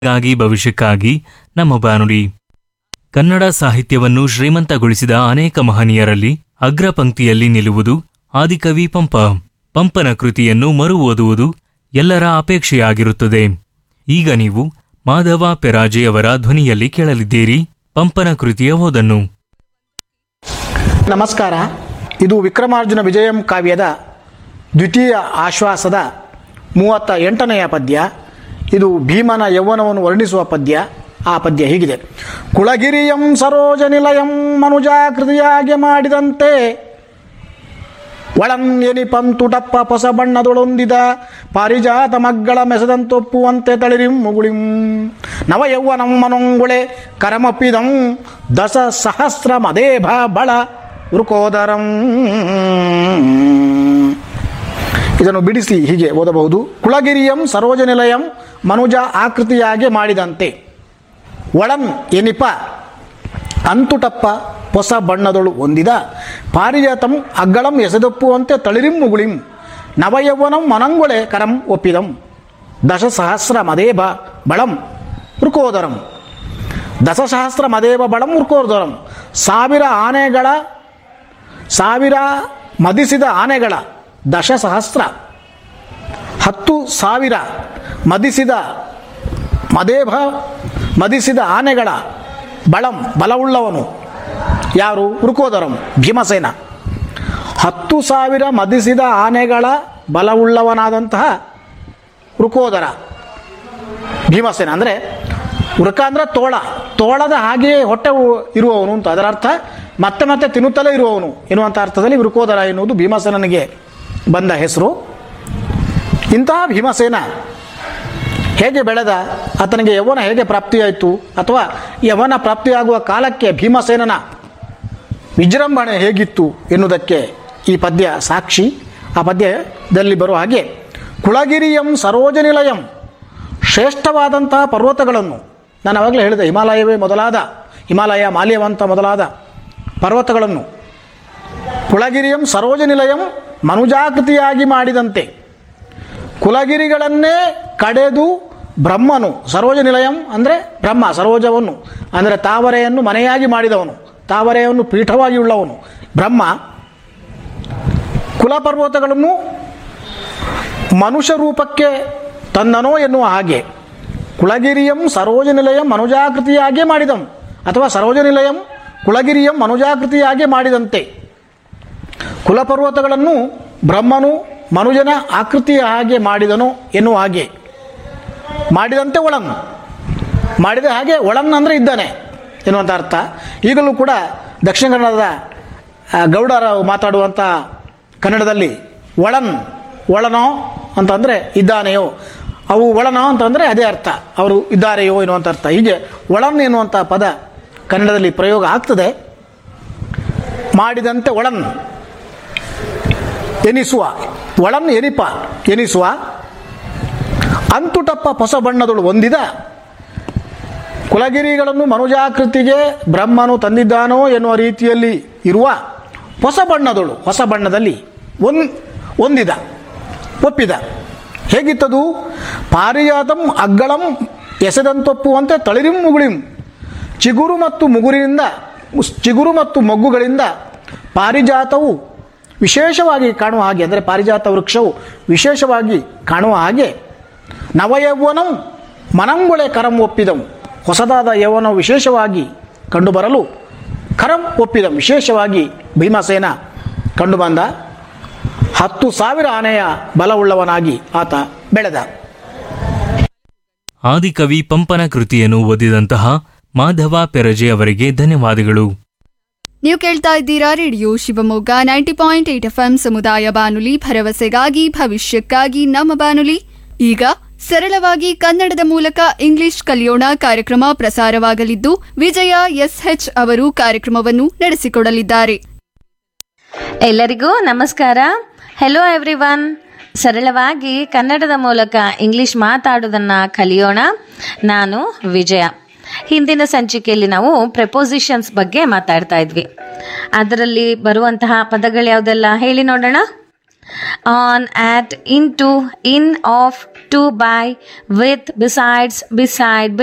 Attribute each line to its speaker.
Speaker 1: ಗಾಗಿ ಭವಿಷ್ಯಕ್ಕಾಗಿ ನಮ್ಮ ಬಾನುಲಿ ಕನ್ನಡ ಸಾಹಿತ್ಯವನ್ನು ಶ್ರೀಮಂತಗೊಳಿಸಿದ ಅನೇಕ ಮಹನೀಯರಲ್ಲಿ ಅಗ್ರ ಪಂಕ್ತಿಯಲ್ಲಿ ನಿಲ್ಲುವುದು ಆದಿಕವಿ ಪಂಪ ಪಂಪನ ಕೃತಿಯನ್ನು ಮರು ಓದುವುದು ಎಲ್ಲರ ಅಪೇಕ್ಷೆಯಾಗಿರುತ್ತದೆ ಈಗ ನೀವು ಮಾಧವ ಪೆರಾಜೆಯವರ ಧ್ವನಿಯಲ್ಲಿ ಕೇಳಲಿದ್ದೀರಿ ಪಂಪನ ಕೃತಿಯ ಓದನ್ನು
Speaker 2: ನಮಸ್ಕಾರ ಇದು ವಿಕ್ರಮಾರ್ಜುನ ವಿಜಯಂ ಕಾವ್ಯದ ದ್ವಿತೀಯ ಆಶ್ವಾಸದ ಮೂವತ್ತ ಎಂಟನೆಯ ಪದ್ಯ ಇದು ಭೀಮನ ಯೌವನವನ್ನು ವರ್ಣಿಸುವ ಪದ್ಯ ಆ ಪದ್ಯ ಹೀಗಿದೆ ಕುಳಗಿರಿಯಂ ಸರೋಜ ನಿಲಯಂ ಮನುಜಾಕೃತಿಯಾಗಿ ಮಾಡಿದಂತೆ ಒಳಂ ಎನಿಪಂ ತುಟಪ್ಪ ಹೊಸ ಬಣ್ಣದೊಳೊಂದಿದ ಪಾರಿಜಾತ ಮಗ್ಗಳ ಮೆಸದಂತೊಪ್ಪುವಂತೆ ತಳಿರಿಂ ಮುಗುಳಿಂ ನವ ಯೌವನಂ ಮನೊಂಗುಳೆ ಕರಮಪ್ಪಿದಂ ದಶ ಸಹಸ್ರ ಮದೇಭ ಬಳ ವೃಕೋದರಂ ಇದನ್ನು ಬಿಡಿಸಿ ಹೀಗೆ ಓದಬಹುದು ಕುಳಗಿರಿಯಂ ಸರೋಜ ನಿಲಯಂ ಮನುಜ ಆಕೃತಿಯಾಗಿ ಮಾಡಿದಂತೆ ಒಳಂ ಎನಿಪ ಅಂತುಟಪ್ಪ ಹೊಸ ಬಣ್ಣದೊಳು ಹೊಂದಿದ ಪಾರಿಜಾತಂ ಅಗ್ಗಳಂ ಎಸೆದೊಪ್ಪುವಂತೆ ತಳಿರಿಂ ಮುಗುಳಿಂ ನವಯೌವನಂ ಮನಂಗೊಳೆ ಕರಂ ಒಪ್ಪಿದಂ ದಶಸಹಸ್ರ ಮದೇಬ ಬಳಂ ವೃಕೋದರಂ ದಶಸಹಸ್ರ ಮದೇವ ಬಳಂ ವೃಕೋದರಂ ಸಾವಿರ ಆನೆಗಳ ಸಾವಿರ ಮದಿಸಿದ ಆನೆಗಳ ದಶಸಹಸ್ರ ಹತ್ತು ಸಾವಿರ ಮದಿಸಿದ ಮದೇಭ ಮದಿಸಿದ ಆನೆಗಳ ಬಳಂ ಬಲವುಳ್ಳವನು ಯಾರು ವೃಕೋದರಂ ಭೀಮಸೇನ ಹತ್ತು ಸಾವಿರ ಮದಿಸಿದ ಆನೆಗಳ ಬಲವುಳ್ಳವನಾದಂತಹ ವೃಕೋದರ ಭೀಮಸೇನ ಅಂದರೆ ವೃಕ ಅಂದರೆ ತೋಳ ತೋಳದ ಹಾಗೆಯೇ ಹೊಟ್ಟೆ ಉ- ಇರುವವನು ಅಂತ ಅದರ ಅರ್ಥ ಮತ್ತೆ ಮತ್ತೆ ತಿನ್ನುತ್ತಲೇ ಇರುವವನು ಎನ್ನುವಂಥ ಅರ್ಥದಲ್ಲಿ ವೃಕೋದರ ಎನ್ನುವುದು ಭೀಮಸೇನನಿಗೆ ಬಂದ ಹೆಸರು ಇಂತಹ ಭೀಮಸೇನ ಹೇಗೆ ಬೆಳೆದ ಆತನಿಗೆ ಯೌವನ ಹೇಗೆ ಪ್ರಾಪ್ತಿಯಾಯಿತು ಅಥವಾ ಯೌವನ ಪ್ರಾಪ್ತಿಯಾಗುವ ಕಾಲಕ್ಕೆ ಭೀಮಸೇನನ ವಿಜೃಂಭಣೆ ಹೇಗಿತ್ತು ಎನ್ನುವುದಕ್ಕೆ ಈ ಪದ್ಯ ಸಾಕ್ಷಿ ಆ ಪದ್ಯದಲ್ಲಿ ಬರುವ ಹಾಗೆ ಕುಳಗಿರಿಯಂ ಸರೋಜ ನಿಲಯಂ ಶ್ರೇಷ್ಠವಾದಂತಹ ಪರ್ವತಗಳನ್ನು ನಾನು ಆವಾಗಲೇ ಹೇಳಿದೆ ಹಿಮಾಲಯವೇ ಮೊದಲಾದ ಹಿಮಾಲಯ ಮಾಲ್ಯವಂತ ಮೊದಲಾದ ಪರ್ವತಗಳನ್ನು ಕುಳಗಿರಿಯಂ ಸರೋಜ ನಿಲಯಂ ಮನುಜಾಕೃತಿಯಾಗಿ ಮಾಡಿದಂತೆ ಕುಲಗಿರಿಗಳನ್ನೇ ಕಡೆದು ಬ್ರಹ್ಮನು ಸರೋಜ ನಿಲಯಂ ಅಂದರೆ ಬ್ರಹ್ಮ ಸರೋಜವನ್ನು ಅಂದರೆ ತಾವರೆಯನ್ನು ಮನೆಯಾಗಿ ಮಾಡಿದವನು ತಾವರೆಯನ್ನು ಪೀಠವಾಗಿ ಉಳ್ಳವನು ಬ್ರಹ್ಮ ಕುಲಪರ್ವತಗಳನ್ನು ಮನುಷ್ಯ ರೂಪಕ್ಕೆ ತಂದನೋ ಎನ್ನುವ ಹಾಗೆ ಕುಳಗಿರಿಯಂ ಸರೋಜ ನಿಲಯಂ ಮನುಜಾಕೃತಿಯಾಗೇ ಮಾಡಿದಂ ಅಥವಾ ಸರೋಜ ನಿಲಯಂ ಕುಳಗಿರಿಯಂ ಮನುಜಾಕೃತಿಯಾಗೇ ಮಾಡಿದಂತೆ ಕುಲಪರ್ವತಗಳನ್ನು ಬ್ರಹ್ಮನು ಮನುಜನ ಆಕೃತಿಯ ಹಾಗೆ ಮಾಡಿದನು ಎನ್ನುವ ಹಾಗೆ ಮಾಡಿದಂತೆ ಒಳಂ ಮಾಡಿದ ಹಾಗೆ ಒಳಂ ಅಂದರೆ ಇದ್ದಾನೆ ಎನ್ನುವಂಥ ಅರ್ಥ ಈಗಲೂ ಕೂಡ ದಕ್ಷಿಣ ಕನ್ನಡದ ಆ, ಗೌಡರು ಮಾತಾಡುವಂಥ ಕನ್ನಡದಲ್ಲಿ ಒಳನ್ ಒಳನೋ ಅಂತಂದರೆ ಇದ್ದಾನೆಯೋ ಅವು ಒಳನೋ ಅಂತಂದರೆ ಅದೇ ಅರ್ಥ ಅವರು ಇದ್ದಾರೆಯೋ ಎನ್ನುವಂಥ ಅರ್ಥ ಹೀಗೆ ಒಳನ್ ಎನ್ನುವಂಥ ಪದ ಕನ್ನಡದಲ್ಲಿ ಪ್ರಯೋಗ ಆಗ್ತದೆ ಮಾಡಿದಂತೆ ಒಳನ್ ಎನಿಸುವ ಒಳನ್ ಎನಿಪ ಎನಿಸುವ ಅಂತುಟಪ್ಪ ಹೊಸ ಬಣ್ಣದಳು ಹೊಂದಿದ ಕುಲಗಿರಿಗಳನ್ನು ಮನುಜಾಕೃತಿಗೆ ಬ್ರಹ್ಮನು ತಂದಿದ್ದಾನೋ ಎನ್ನುವ ರೀತಿಯಲ್ಲಿ ಇರುವ ಹೊಸ ಬಣ್ಣದಳು ಹೊಸ ಬಣ್ಣದಲ್ಲಿ ಒಂದ್ ಹೊಂದಿದ ಒಪ್ಪಿದ ಹೇಗಿತ್ತದು ಪಾರಿಜಾತಂ ಅಗ್ಗಳಂ ಎಸೆದಂತೊಪ್ಪುವಂತೆ ತಳಿರಿಂ ಮುಗುಳಿಂ ಚಿಗುರು ಮತ್ತು ಮುಗುರಿನಿಂದ ಚಿಗುರು ಮತ್ತು ಮೊಗ್ಗುಗಳಿಂದ ಪಾರಿಜಾತವು ವಿಶೇಷವಾಗಿ ಕಾಣುವ ಹಾಗೆ ಅಂದರೆ ಪಾರಿಜಾತ ವೃಕ್ಷವು ವಿಶೇಷವಾಗಿ ಕಾಣುವ ಹಾಗೆ ನವಯೌವನಂ ಮನಂಗೊಳೆ ಕರಂ ಒಪ್ಪಿದಂ ಹೊಸದಾದ ಯೌವನವು ವಿಶೇಷವಾಗಿ ಕಂಡುಬರಲು ಕರಂ ಒಪ್ಪಿದಂ ವಿಶೇಷವಾಗಿ ಭೀಮಸೇನ ಕಂಡುಬಂದ ಹತ್ತು ಸಾವಿರ ಆನೆಯ ಬಲವುಳ್ಳವನಾಗಿ ಆತ ಬೆಳೆದ
Speaker 1: ಆದಿಕವಿ ಪಂಪನ ಕೃತಿಯನ್ನು ಓದಿದಂತಹ ಮಾಧವ ಪೆರಜೆ ಅವರಿಗೆ ಧನ್ಯವಾದಗಳು
Speaker 3: ನೀವು ಕೇಳ್ತಾ ಇದ್ದೀರಾ radio Shivamogga ninety point eight F M ಸಮುದಾಯ ಬಾನುಲಿ ಭರವಸೆಗಾಗಿ ಭವಿಷ್ಯಕ್ಕಾಗಿ ನಮ್ಮ ಬಾನುಲಿ ಈಗ ಸರಳವಾಗಿ ಕನ್ನಡದ ಮೂಲಕ ಇಂಗ್ಲಿಷ್ ಕಲಿಯೋಣ ಕಾರ್ಯಕ್ರಮ ಪ್ರಸಾರವಾಗಲಿದ್ದು ವಿಜಯ ಎಸ್ಎಚ್ ಅವರು ಕಾರ್ಯಕ್ರಮವನ್ನು ನಡೆಸಿಕೊಡಲಿದ್ದಾರೆ
Speaker 4: ಎಲ್ಲರಿಗೂ ನಮಸ್ಕಾರ ಹೆಲೋ ಎವ್ರಿವನ್ ಸರಳವಾಗಿ ಕನ್ನಡದ ಮೂಲಕ ಇಂಗ್ಲಿಷ್ ಮಾತಾಡೋದನ್ನ ಕಲಿಯೋಣ ನಾನು ವಿಜಯ ಹಿಂದಿನ ಸಂಚಿಕೆಯಲ್ಲಿ ನಾವು ಪ್ರೆಪೋಸಿಷನ್ಸ್ ಬಗ್ಗೆ ಮಾತಾಡ್ತಾ ಇದ್ವಿ ಅದರಲ್ಲಿ ಬರುವಂತಹ ಪದಗಳು ಯಾವುದೆಲ್ಲ ಹೇಳಿ ನೋಡೋಣ on at into in of to by with besides beside